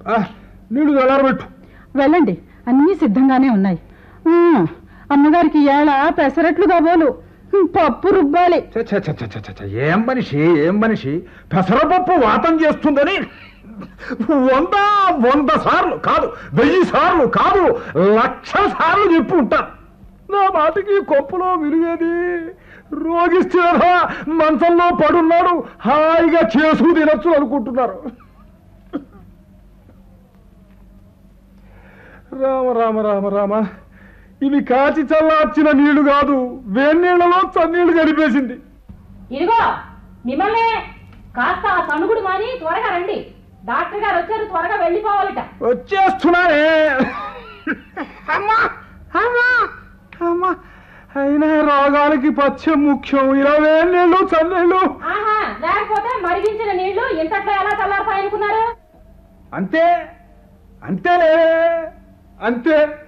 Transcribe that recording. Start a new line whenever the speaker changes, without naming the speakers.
ఆ, నీళ్లు చల్లారబెట్టు
వెళ్ళండి అన్నీ సిద్ధంగానే ఉన్నాయి ఆ, అమ్మగారికి ఏళ పెసరట్లు కాబోలు పప్పు రుబ్బాలి
ఛ, ఛ, ఛ, ఛ, ఛ, ఛ, ఛ, ఏం మనిషి ఏం మనిషి పెసరపప్పు వాతం చేస్తుందని వంద వంద సార్లు కాదు వెయ్యి సార్లు కాదు లక్ష సార్లు చెప్పి ఉంటాను నా మాటకి కొప్పులో విరిగేది రోగిస్తే మంచంలో పడున్నాడు హాయిగా చేసుకు తినొచ్చు అనుకుంటున్నారు రామ రామ రామ రామ ఇవి కాచి చల్లార్చిన నీళ్లు కాదు వేన్నీళ్లలో చన్నీళ్లు కలిపేసింది
ఇదిగో మిమ్మల్ని కాస్త ఆ సణుగుడు మాని త్వరగా రండి డాక్టర్ గారు వచ్చారు త్వరగా వెళ్ళిపోవాలట
వచ్చేస్తున్నానే అమ్మా అమ్మా అమ్మా అయినా రోగాలకి పచ్చం ముఖ్యం ఇలా వేన్నీళ్ళు చన్నీళ్ళు
ఆహా లేకపోతే మరిగించిన నీళ్లు ఇంతట్లో ఎలా చల్లారుతాయనుకున్నారు
అంతే అంతేలే అంతే